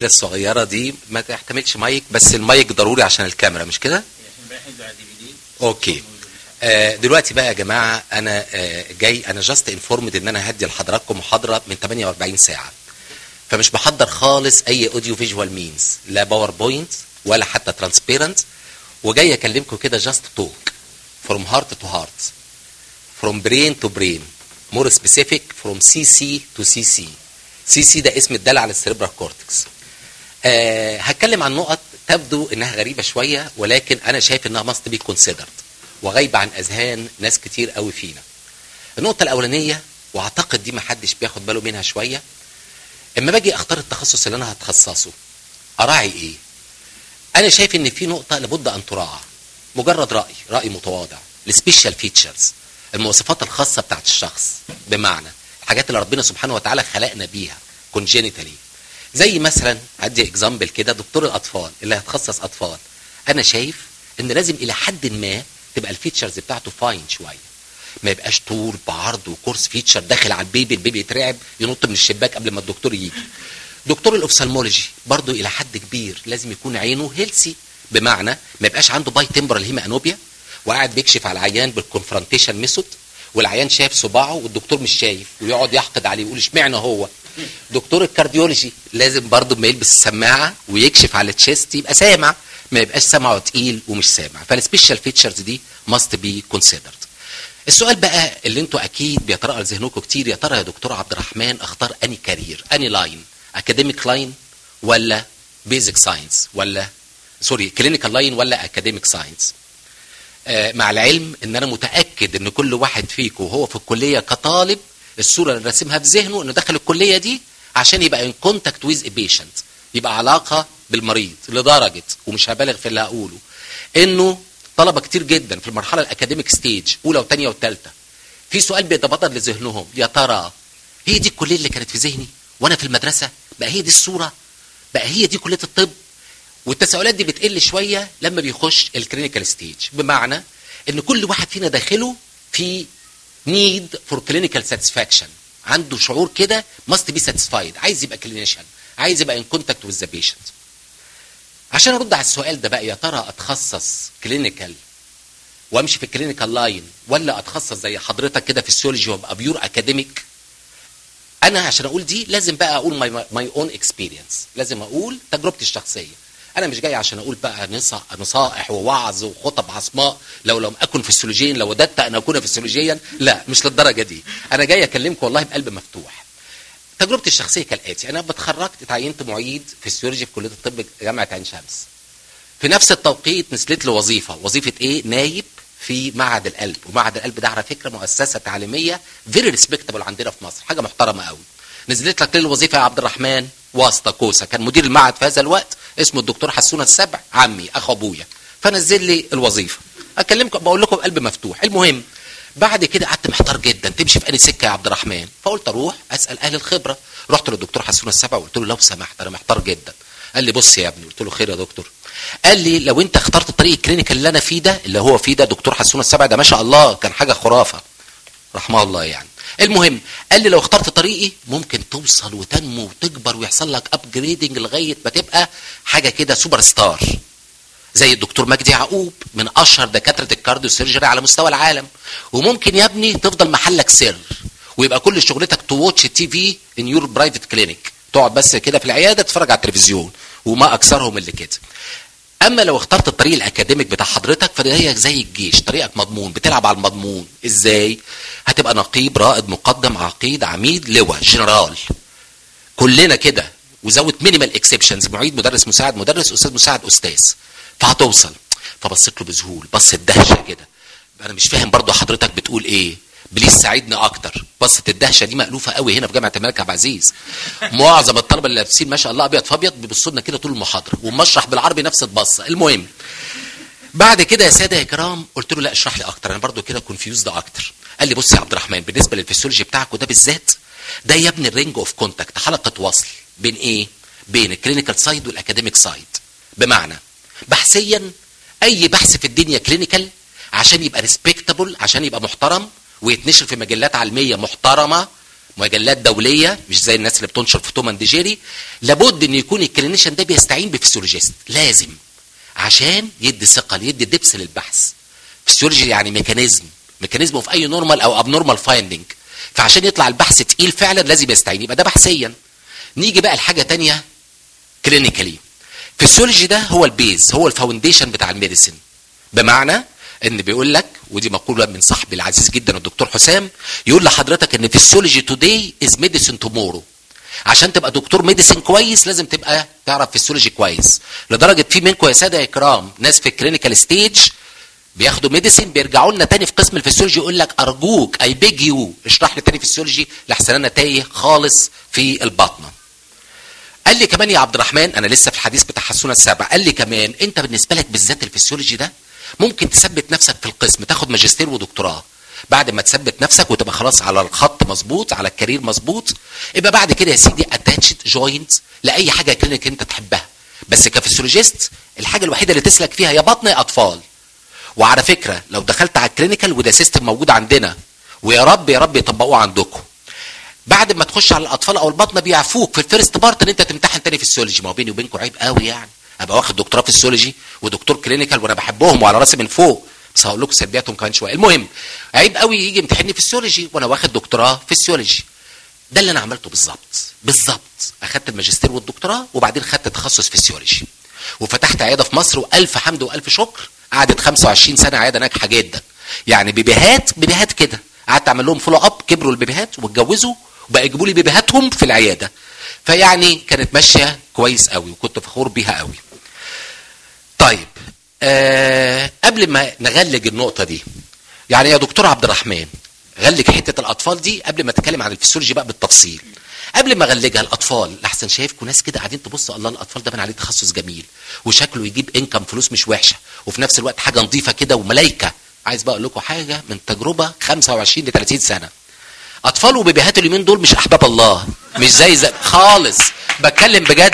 الصغيرة دي ما تحتملش مايك بس المايك ضروري عشان الكاميرا مش كده؟ اوكي آه دلوقتي بقى يا جماعة أنا آه جاي أنا جاست انفورمد إن أنا هدي لحضراتكم محاضرة من 48 ساعة فمش بحضر خالص أي أوديو فيجوال مينز لا باوربوينت ولا حتى ترانسبيرنت وجاي أكلمكم كده جاست توك فروم هارت تو هارت فروم برين تو برين مور سبيسيفيك فروم سي سي تو سي سي سي سي ده اسم الدالة على السيربرال كورتكس آه هتكلم عن نقط تبدو انها غريبه شويه ولكن انا شايف انها ماست بي كونسيدرد وغايبه عن اذهان ناس كتير قوي فينا. النقطه الاولانيه واعتقد دي ما حدش بياخد باله منها شويه اما باجي اختار التخصص اللي انا هتخصصه اراعي ايه؟ انا شايف ان في نقطه لابد ان تراعى مجرد راي راي متواضع السبيشال فيتشرز المواصفات الخاصه بتاعت الشخص بمعنى الحاجات اللي ربنا سبحانه وتعالى خلقنا بيها كونجينيتالي زي مثلا هدي اكزامبل كده دكتور الاطفال اللي هيتخصص اطفال انا شايف ان لازم الى حد ما تبقى الفيتشرز بتاعته فاين شويه ما يبقاش طول بعرض وكورس فيتشر داخل على البيبي البيبي يترعب ينط من الشباك قبل ما الدكتور يجي دكتور الاوفثالمولوجي برضه الى حد كبير لازم يكون عينه هيلسي بمعنى ما يبقاش عنده باي تمبرال هيما انوبيا وقاعد بيكشف على العيان بالكونفرونتيشن ميثود والعيان شايف صباعه والدكتور مش شايف ويقعد يحقد عليه ويقول اشمعنى هو دكتور الكارديولوجي لازم برضه ما يلبس السماعه ويكشف على التشيست يبقى سامع ما يبقاش سمعه تقيل ومش سامع فالسبيشال فيتشرز دي ماست بي كونسيدرد السؤال بقى اللي انتوا اكيد بيترقى لذهنكم كتير يا ترى يا دكتور عبد الرحمن اختار اني كارير اني لاين اكاديميك لاين ولا بيزك ساينس ولا سوري كلينيكال لاين ولا اكاديميك ساينس آه مع العلم ان انا متاكد ان كل واحد فيكم وهو في الكليه كطالب الصوره اللي راسمها في ذهنه انه دخل الكليه دي عشان يبقى ان كونتاكت ويز بيشنت يبقى علاقه بالمريض لدرجه ومش هبالغ في اللي هقوله انه طلبه كتير جدا في المرحله الاكاديميك ستيج اولى وثانيه وثالثه في سؤال بيتبادر لذهنهم يا ترى هي دي الكليه اللي كانت في ذهني وانا في المدرسه بقى هي دي الصوره بقى هي دي كليه الطب والتساؤلات دي بتقل شويه لما بيخش الكلينيكال ستيج بمعنى ان كل واحد فينا داخله في نيد فور كلينيكال ساتسفاكشن عنده شعور كده ماست بي ساتسفايد عايز يبقى كلينيشن عايز يبقى ان كونتاكت وذ ذا بيشنت عشان ارد على السؤال ده بقى يا ترى اتخصص كلينيكال وامشي في الكلينيكال لاين ولا اتخصص زي حضرتك كده في السيولوجي وابقى بيور اكاديميك انا عشان اقول دي لازم بقى اقول ماي ماي اون اكسبيرينس لازم اقول تجربتي الشخصيه انا مش جاي عشان اقول بقى نصائح ووعظ وخطب عصماء لو لم اكن فسيولوجيا لو وددت ان اكون فسيولوجيا لا مش للدرجه دي انا جاي اكلمكم والله بقلب مفتوح تجربتي الشخصيه كالاتي انا اتخرجت اتعينت معيد فسيولوجي في كليه الطب جامعه عين شمس في نفس التوقيت نزلت لي وظيفه وظيفه ايه نايب في معهد القلب ومعهد القلب ده على فكره مؤسسه تعليميه فيري ريسبكتبل عندنا في مصر حاجه محترمه قوي نزلت لك ليه الوظيفه يا عبد الرحمن واسطه كوسه كان مدير المعهد في هذا الوقت اسمه الدكتور حسونه السبع عمي اخو ابويا فنزل لي الوظيفه اكلمكم بقول لكم بقلب مفتوح المهم بعد كده قعدت محتار جدا تمشي في انهي سكه يا عبد الرحمن فقلت اروح اسال اهل الخبره رحت للدكتور حسونه السبع وقلت له لو سمحت انا محتار جدا قال لي بص يا ابني قلت له خير يا دكتور قال لي لو انت اخترت الطريق الكلينيكال اللي انا فيه ده اللي هو فيه ده دكتور حسونه السبع ده ما شاء الله كان حاجه خرافه رحمه الله يعني المهم قال لي لو اخترت طريقي ممكن توصل وتنمو وتكبر ويحصل لك ابجريدنج لغايه ما تبقى حاجه كده سوبر ستار زي الدكتور مجدي يعقوب من اشهر دكاتره الكارديو سيرجري على مستوى العالم وممكن يا ابني تفضل محلك سر ويبقى كل شغلتك تو واتش تي في ان يور برايفت كلينيك تقعد بس كده في العياده تتفرج على التلفزيون وما اكثرهم اللي كده اما لو اخترت الطريق الاكاديميك بتاع حضرتك فهي زي الجيش طريقك مضمون بتلعب على المضمون ازاي هتبقى نقيب رائد مقدم عقيد عميد لواء جنرال كلنا كده وزود مينيمال اكسبشنز معيد مدرس مساعد مدرس استاذ مساعد استاذ فهتوصل فبصيت له بذهول بص الدهشه كده انا مش فاهم برضه حضرتك بتقول ايه بليز ساعدني اكتر بصت الدهشه دي مألوفه قوي هنا في جامعه الملك عبد العزيز معظم الطلبه اللي لابسين ما شاء الله ابيض فابيض بيبصوا لنا كده طول المحاضره ومشرح بالعربي نفس البصه المهم بعد كده يا ساده يا كرام قلت له لا اشرح لي اكتر انا برضو كده كونفيوزد اكتر قال لي بص يا عبد الرحمن بالنسبه للفسيولوجي بتاعك وده بالذات ده يا ابني الرينج اوف كونتاكت حلقه وصل بين ايه بين الكلينيكال سايد والاكاديميك سايد بمعنى بحثيا اي بحث في الدنيا كلينيكال عشان يبقى ريسبكتابل عشان يبقى محترم ويتنشر في مجلات علميه محترمه مجلات دوليه مش زي الناس اللي بتنشر في توم اند جيري لابد ان يكون الكلينيشن ده بيستعين بفسيولوجيست لازم عشان يدي ثقه يدي دبس للبحث فسيولوجي يعني ميكانيزم ميكانيزم في اي نورمال او ابنورمال فايندنج فعشان يطلع البحث تقيل فعلا لازم يستعين يبقى ده بحثيا نيجي بقى لحاجه تانية كلينيكالي فيسيولوجي ده هو البيز هو الفاونديشن بتاع الميديسن بمعنى ان بيقول لك ودي مقوله من صاحبي العزيز جدا الدكتور حسام يقول لحضرتك ان فيسيولوجي توداي از ميديسن تومورو عشان تبقى دكتور ميديسن كويس لازم تبقى تعرف فيسيولوجي كويس لدرجه في منكم يا ساده يا كرام ناس في الكلينيكال ستيج بياخدوا ميديسن بيرجعوا لنا تاني في قسم الفسيولوجي يقول لك ارجوك اي بيج يو اشرح لي تاني فسيولوجي لحسن انا تايه خالص في البطنه قال لي كمان يا عبد الرحمن انا لسه في الحديث بتاع حسونه السابع قال لي كمان انت بالنسبه لك بالذات الفسيولوجي ده ممكن تثبت نفسك في القسم تاخد ماجستير ودكتوراه بعد ما تثبت نفسك وتبقى خلاص على الخط مظبوط على الكارير مظبوط يبقى بعد كده يا سيدي اتاتشد جوينت لاي حاجه كلينيك انت تحبها بس كفسيولوجيست الحاجه الوحيده اللي تسلك فيها يا بطن يا اطفال وعلى فكره لو دخلت على الكلينيكال وده سيستم موجود عندنا ويا رب يا رب يطبقوه عندكم بعد ما تخش على الاطفال او البطنه بيعفوك في الفيرست بارت ان انت تمتحن تاني في السيولوجي ما هو بيني وبينكم عيب قوي يعني ابقى واخد دكتوراه في السيولوجي ودكتور كلينيكال وانا بحبهم وعلى راسي من فوق بس هقول لكم سلبياتهم كمان شويه المهم عيب قوي يجي يمتحنني في السيولوجي وانا واخد دكتوراه في السيولوجي ده اللي انا عملته بالظبط بالظبط اخدت الماجستير والدكتوراه وبعدين خدت تخصص في السيولوجي وفتحت عياده في مصر والف حمد والف شكر قعدت 25 سنه عياده ناجحه جدا يعني بيبيهات بيبيهات كده قعدت اعمل لهم فولو اب كبروا البيبيهات واتجوزوا وبقى يجيبوا لي بيبيهاتهم في العياده فيعني كانت ماشيه كويس قوي وكنت فخور بيها قوي طيب آه قبل ما نغلج النقطه دي يعني يا دكتور عبد الرحمن غلج حته الاطفال دي قبل ما اتكلم عن الفسيولوجي بقى بالتفصيل قبل ما اغلجها الاطفال لحسن شايفكم ناس كده قاعدين تبص الله الاطفال ده بان عليه تخصص جميل وشكله يجيب انكم فلوس مش وحشه وفي نفس الوقت حاجه نظيفه كده وملايكه عايز بقى اقول لكم حاجه من تجربه 25 ل 30 سنه اطفال وبيبيهات اليومين دول مش احباب الله مش زي, زي خالص بتكلم بجد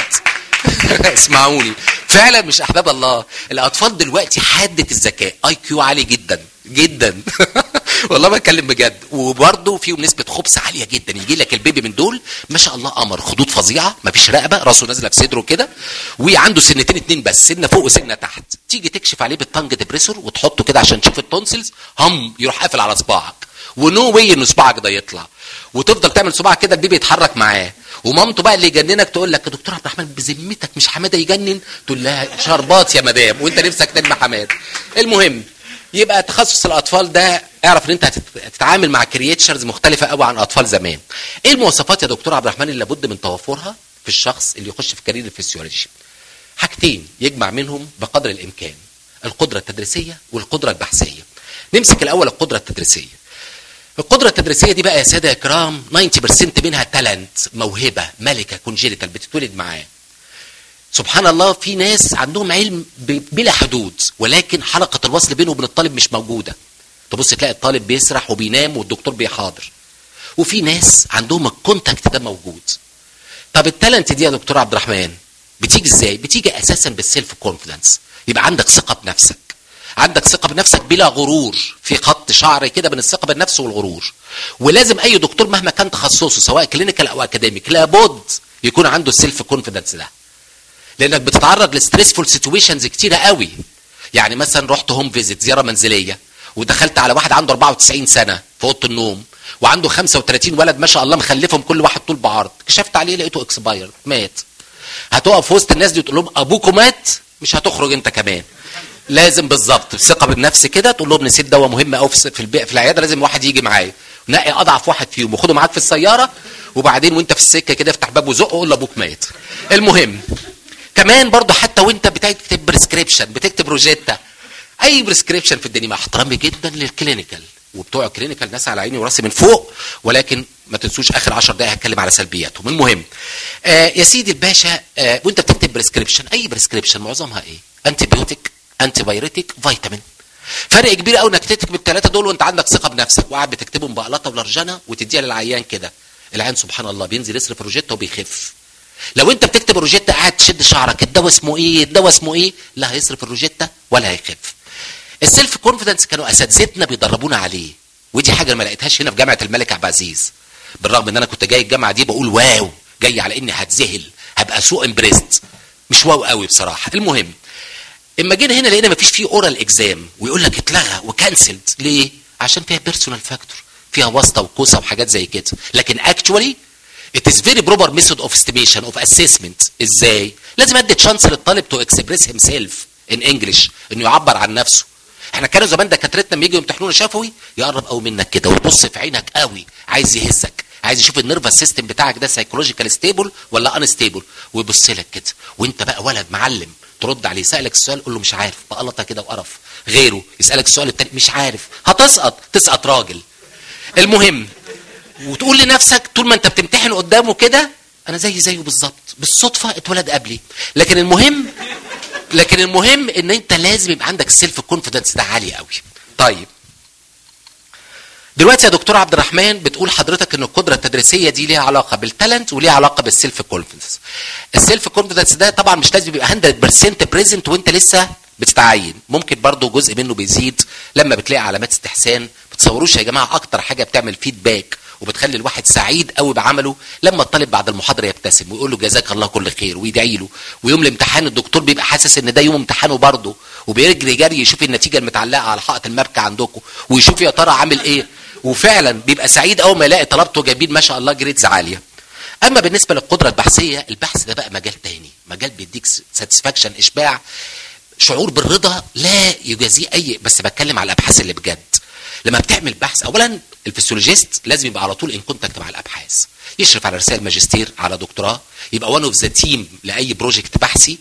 اسمعوني فعلا مش احباب الله الاطفال دلوقتي حاده الذكاء اي كيو عالي جدا جدا والله بتكلم بجد وبرضه فيهم نسبه خبث عاليه جدا يجي لك البيبي من دول ما شاء الله قمر خدود فظيعه ما فيش رقبه راسه نازله في صدره كده وعنده سنتين اتنين بس سنه فوق وسنه تحت تيجي تكشف عليه بالتنج ديبريسور وتحطه كده عشان تشوف التونسلز هم يروح قافل على صباعك ونو واي ان صباعك ده يطلع وتفضل تعمل صباعك كده البيبي يتحرك معاه ومامته بقى اللي يجننك تقول لك يا دكتور عبد الرحمن بذمتك مش حماده يجنن تقول لها شربات يا مدام وانت نفسك تنمى حماده المهم يبقى تخصص الاطفال ده اعرف ان انت هتتعامل مع كرييتشرز مختلفه قوي عن اطفال زمان ايه المواصفات يا دكتور عبد الرحمن اللي لابد من توفرها في الشخص اللي يخش في كارير الفسيولوجي حاجتين يجمع منهم بقدر الامكان القدره التدريسيه والقدره البحثيه نمسك الاول القدره التدريسيه القدرة التدريسية دي بقى يا سادة يا كرام 90% منها تالنت موهبة ملكة كونجينيتال بتتولد معاه سبحان الله في ناس عندهم علم بلا حدود ولكن حلقة الوصل بينه وبين الطالب مش موجودة تبص تلاقي الطالب بيسرح وبينام والدكتور بيحاضر وفي ناس عندهم الكونتاكت ده موجود طب التالنت دي يا دكتور عبد الرحمن بتيجي ازاي بتيجي اساسا بالسيلف كونفيدنس يبقى عندك ثقة بنفسك عندك ثقة بنفسك بلا غرور في خط شعر كده بين الثقة بالنفس والغرور ولازم أي دكتور مهما كان تخصصه سواء كلينيكال أو أكاديميك لابد يكون عنده السيلف كونفيدنس ده لأنك بتتعرض لستريسفول سيتويشنز كتيرة قوي يعني مثلا رحت هوم فيزيت زيارة منزلية ودخلت على واحد عنده 94 سنة في أوضة النوم وعنده 35 ولد ما شاء الله مخلفهم كل واحد طول بعرض كشفت عليه لقيته اكسباير مات هتقف في وسط الناس دي وتقول لهم ابوكم مات مش هتخرج انت كمان لازم بالظبط ثقه بالنفس كده تقول لهم نسيت دواء مهم قوي في في, البي... في العياده لازم واحد يجي معايا نقي اضعف واحد فيهم وخده معاك في السياره وبعدين وانت في السكه كده افتح باب وزقه وقول لابوك مات المهم كمان برضه حتى وانت بتكتب بريسكريبشن بتكتب روجيتا اي بريسكريبشن في الدنيا مع احترامي جدا للكلينيكال وبتوع الكلينيكال ناس على عيني وراسي من فوق ولكن ما تنسوش اخر 10 دقائق هتكلم على سلبياتهم المهم آه يا سيدي الباشا آه وانت بتكتب بريسكريبشن اي بريسكريبشن معظمها ايه انتي بيوتيك انتي بايريتيك فيتامين فرق كبير قوي انك تكتب الثلاثه دول وانت عندك ثقه بنفسك وقاعد بتكتبهم بقلطه ولرجنه وتديها للعيان كده العيان سبحان الله بينزل يصرف روجيتا وبيخف لو انت بتكتب روجيتا قاعد تشد شعرك الدواء اسمه ايه الدواء اسمه ايه لا هيصرف الروجيتا ولا هيخف السيلف كونفيدنس كانوا اساتذتنا بيدربونا عليه ودي حاجه ما لقيتهاش هنا في جامعه الملك عبد العزيز بالرغم ان انا كنت جاي الجامعه دي بقول واو جاي على اني هتذهل هبقى سو امبريست مش واو قوي بصراحه المهم اما جينا هنا لقينا مفيش فيه اورال اكزام ويقول لك اتلغى وكانسلد ليه عشان فيها بيرسونال فاكتور فيها واسطه وكوسه وحاجات زي كده لكن اكشولي it is very proper method of estimation of assessment ازاي لازم ادي تشانس للطالب to express himself in English انه يعبر عن نفسه احنا كانوا زمان دكاترتنا لما يجوا يمتحنونا شفوي يقرب قوي منك كده ويبص في عينك قوي عايز يهزك عايز يشوف النيرفس سيستم بتاعك ده سايكولوجيكال ستيبل ولا ان ستيبل ويبص لك كده وانت بقى ولد معلم ترد عليه سالك السؤال قول له مش عارف بقلطه كده وقرف غيره يسالك السؤال التاني مش عارف هتسقط تسقط راجل المهم وتقول لنفسك طول ما انت بتمتحن قدامه كده انا زي زيه بالظبط بالصدفه اتولد قبلي لكن المهم لكن المهم ان انت لازم يبقى عندك السيلف كونفيدنس ده عالي قوي طيب دلوقتي يا دكتور عبد الرحمن بتقول حضرتك ان القدره التدريسيه دي ليها علاقه بالتالنت وليها علاقه بالسيلف كونفيدنس السيلف كونفيدنس ده طبعا مش لازم يبقى 100% بريزنت وانت لسه بتتعين ممكن برضه جزء منه بيزيد لما بتلاقي علامات استحسان ما تتصوروش يا جماعه اكتر حاجه بتعمل فيدباك وبتخلي الواحد سعيد قوي بعمله لما الطالب بعد المحاضره يبتسم ويقول له جزاك الله كل خير ويدعي له ويوم الامتحان الدكتور بيبقى حاسس ان ده يوم امتحانه برضه وبيجري جري يشوف النتيجه المتعلقه على حائط الماركه عندكم ويشوف يا ترى عامل ايه وفعلا بيبقى سعيد اول ما يلاقي طلبته جايبين ما شاء الله جريدز عاليه اما بالنسبه للقدره البحثيه البحث ده بقى مجال تاني مجال بيديك ساتسفاكشن اشباع شعور بالرضا لا يجازيه اي بس بتكلم على الابحاث اللي بجد لما بتعمل بحث اولا الفسيولوجيست لازم يبقى على طول ان كونتاكت مع الابحاث يشرف على رسائل ماجستير على دكتوراه يبقى وان اوف ذا تيم لاي بروجكت بحثي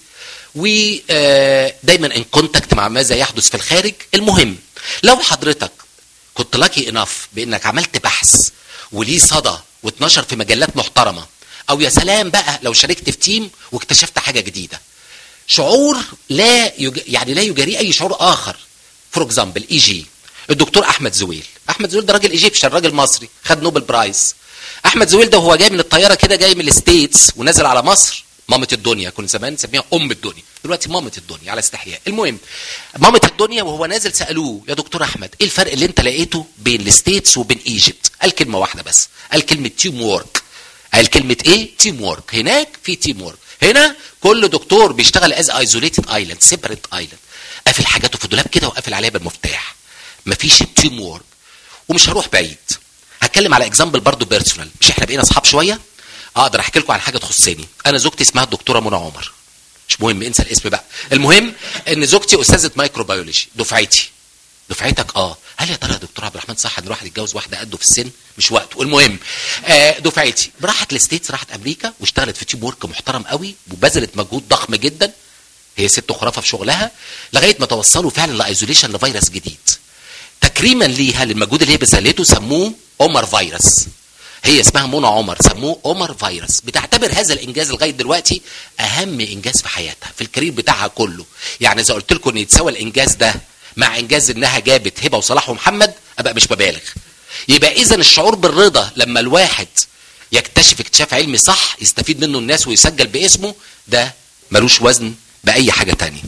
ودايما ان كونتاكت مع ماذا يحدث في الخارج المهم لو حضرتك كنت لاكي انف بانك عملت بحث وليه صدى واتنشر في مجلات محترمه او يا سلام بقى لو شاركت في تيم واكتشفت حاجه جديده شعور لا يج... يعني لا يجاريه اي شعور اخر فور اكزامبل اي جي الدكتور احمد زويل احمد زويل ده راجل ايجيبشن راجل مصري خد نوبل برايز احمد زويل ده وهو جاي من الطياره كده جاي من الستيتس ونازل على مصر مامة الدنيا كنا زمان نسميها ام الدنيا دلوقتي مامة الدنيا على استحياء المهم مامة الدنيا وهو نازل سالوه يا دكتور احمد ايه الفرق اللي انت لقيته بين الستيتس وبين ايجيبت قال كلمه واحده بس قال كلمه تيم وورك قال كلمه ايه تيم وورك هناك في تيم وورك هنا كل دكتور بيشتغل از ايزوليتد ايلاند سيبريت ايلاند قافل حاجاته في الدولاب كده وقافل عليها بالمفتاح مفيش تيم وورك ومش هروح بعيد هتكلم على اكزامبل برضو بيرسونال مش احنا بقينا اصحاب شويه اقدر احكي لكم عن حاجه تخصني انا زوجتي اسمها الدكتوره منى عمر مش مهم انسى الاسم بقى المهم ان زوجتي استاذه مايكروبيولوجي دفعتي دفعتك اه هل يا ترى يا دكتور عبد الرحمن صح ان الواحد يتجوز واحده قده في السن مش وقته المهم آه دفعتي راحت الستيتس راحت امريكا واشتغلت في تيم ورك محترم قوي وبذلت مجهود ضخم جدا هي ست خرافه في شغلها لغايه ما توصلوا فعلا لايزوليشن لفيروس جديد تكريما ليها للمجهود اللي هي بذلته سموه عمر فيروس هي اسمها منى عمر سموه عمر فيروس بتعتبر هذا الانجاز لغايه دلوقتي اهم انجاز في حياتها في الكارير بتاعها كله يعني اذا قلت لكم ان يتساوى الانجاز ده مع انجاز انها جابت هبه وصلاح ومحمد ابقى مش ببالغ يبقى اذا الشعور بالرضا لما الواحد يكتشف اكتشاف علمي صح يستفيد منه الناس ويسجل باسمه ده ملوش وزن باي حاجه تانية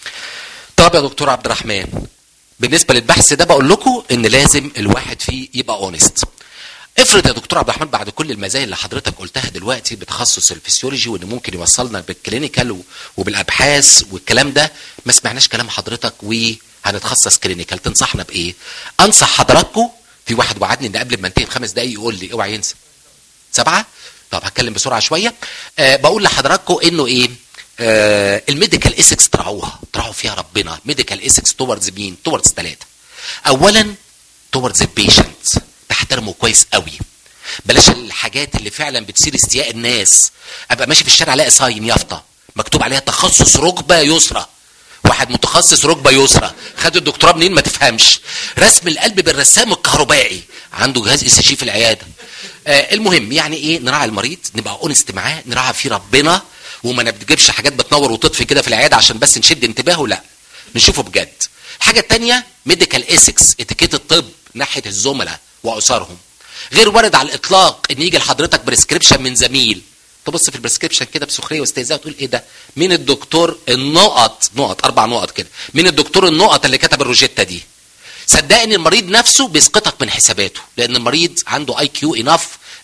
طب يا دكتور عبد الرحمن بالنسبه للبحث ده بقول لكم ان لازم الواحد فيه يبقى اونست افرض يا دكتور عبد الرحمن بعد كل المزايا اللي حضرتك قلتها دلوقتي بتخصص الفسيولوجي وان ممكن يوصلنا بالكلينيكال وبالابحاث والكلام ده ما سمعناش كلام حضرتك وهنتخصص كلينيكال تنصحنا بايه؟ انصح حضراتكم في واحد وعدني ان قبل ما انتهي بخمس دقايق يقول لي اوعى ينسى سبعه؟ طب هتكلم بسرعه شويه أه بقول لحضراتكم انه ايه؟ آه الميديكال ايثكس تراعوها تراعوا فيها ربنا ميديكال ايثكس توردز مين توردز ثلاثه اولا توردز البيشنت تحترمه كويس قوي بلاش الحاجات اللي فعلا بتثير استياء الناس ابقى ماشي في الشارع الاقي ساين يافطه مكتوب عليها تخصص ركبه يسرى واحد متخصص ركبه يسرى خد الدكتوراه منين ما تفهمش رسم القلب بالرسام الكهربائي عنده جهاز اس جي في العياده آه المهم يعني ايه نراعي المريض نبقى اونست معاه نراعي فيه ربنا وما نجيبش حاجات بتنور وتطفي كده في العياده عشان بس نشد انتباهه لا نشوفه بجد الحاجه الثانيه ميديكال ايثكس اتيكيت الطب ناحيه الزملاء واسرهم غير وارد على الاطلاق ان يجي لحضرتك بريسكريبشن من زميل تبص في البريسكريبشن كده بسخريه واستهزاء وتقول ايه ده مين الدكتور النقط نقط اربع نقط كده مين الدكتور النقط اللي كتب الروجيتا دي صدقني المريض نفسه بيسقطك من حساباته لان المريض عنده اي كيو انف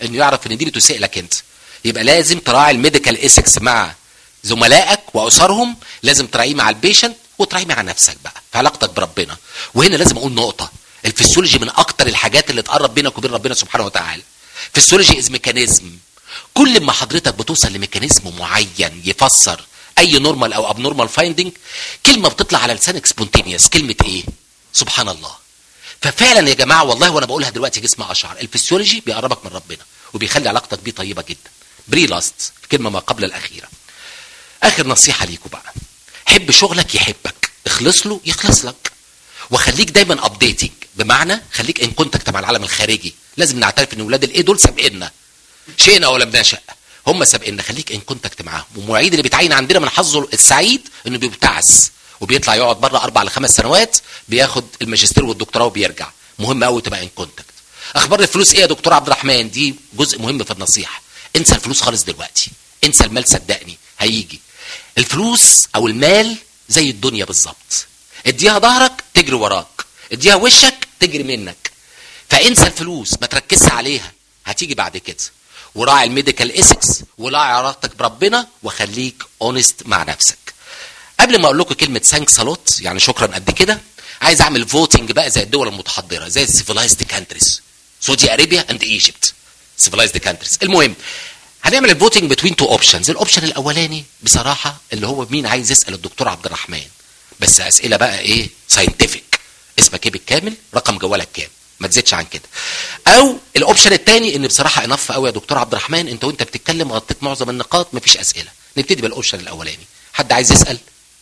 انه يعرف ان دي بتسيء لك انت يبقى لازم تراعي الميديكال ايثكس مع زملائك واسرهم لازم تراعيه مع البيشنت وتراعيه مع نفسك بقى في علاقتك بربنا وهنا لازم اقول نقطه الفسيولوجي من اكتر الحاجات اللي تقرب بينك وبين ربنا سبحانه وتعالى فسيولوجي از ميكانيزم كل ما حضرتك بتوصل لميكانيزم معين يفسر اي نورمال او اب نورمال فايندنج كلمه بتطلع على لسانك سبونتينيوس كلمه ايه سبحان الله ففعلا يا جماعه والله وانا بقولها دلوقتي جسم اشعر الفسيولوجي بيقربك من ربنا وبيخلي علاقتك بيه طيبه جدا بري لاست الكلمه ما قبل الاخيره اخر نصيحه ليكم بقى حب شغلك يحبك اخلص له يخلص لك وخليك دايما ابديتنج بمعنى خليك ان كونتاكت مع العالم الخارجي لازم نعترف ان ولاد الايه دول سابقنا شئنا ولم نشأ هم سابقنا خليك ان كونتاكت معاهم والمعيد اللي بيتعين عندنا من حظه السعيد انه بيبتعث وبيطلع يقعد بره اربع لخمس سنوات بياخد الماجستير والدكتوراه وبيرجع مهم قوي تبقى ان كونتاكت اخبار الفلوس ايه يا دكتور عبد الرحمن دي جزء مهم في النصيحه انسى الفلوس خالص دلوقتي انسى المال صدقني هيجي الفلوس او المال زي الدنيا بالظبط اديها ظهرك تجري وراك اديها وشك تجري منك فانسى الفلوس ما تركزش عليها هتيجي بعد كده وراعي الميديكال ايثكس وراعي علاقتك بربنا وخليك اونست مع نفسك قبل ما اقول لكم كلمه ثانكس الوت يعني شكرا قد كده عايز اعمل فوتنج بقى زي الدول المتحضره زي السيفلايزد كانتريز سعودي ارابيا اند ايجيبت سيفلايزد كانتريز المهم هنعمل الفوتنج بتوين تو اوبشنز الاوبشن الاولاني بصراحه اللي هو مين عايز يسال الدكتور عبد الرحمن بس اسئله بقى ايه ساينتفك اسمك ايه بالكامل رقم جوالك كام ما تزيدش عن كده او الاوبشن الثاني ان بصراحه انف قوي يا دكتور عبد الرحمن انت وانت بتتكلم غطيت معظم النقاط مفيش اسئله نبتدي بالاوبشن الاولاني حد عايز يسال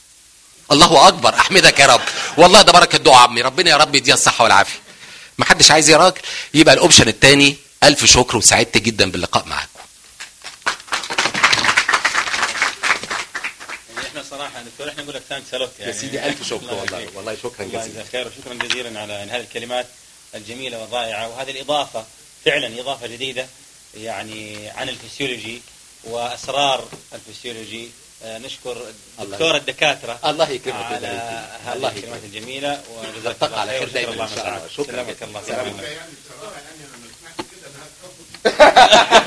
الله اكبر احمدك يا رب والله ده بركه دعاء عمي ربنا يا رب يديها الصحه والعافيه ما حدش عايز يا راجل يبقى الاوبشن الثاني الف شكر وسعدت جدا باللقاء معاكم يعني احنا صراحه دكتور احنا نقول لك ثانكس لوت يعني يا سيدي الف شكر الله والله يخليك. والله شكرا الله جزيلا يجزاك خير وشكرا جزيلا على يعني هذه الكلمات الجميله والرائعه وهذه الاضافه فعلا اضافه جديده يعني عن الفسيولوجي واسرار الفسيولوجي آه، نشكر دكتور الدكاتره الله يكرمك على ويبارك فيك. هذه الله الكلمات يكرمك. الجميله وجزاك نلتقى الله على خير خير دايما وشكرا إن شاء الله. الله شكرا سلامك جدا. الله سلام. سلامك يعني بصراحه يعني انا ما سمعت كده انها تربط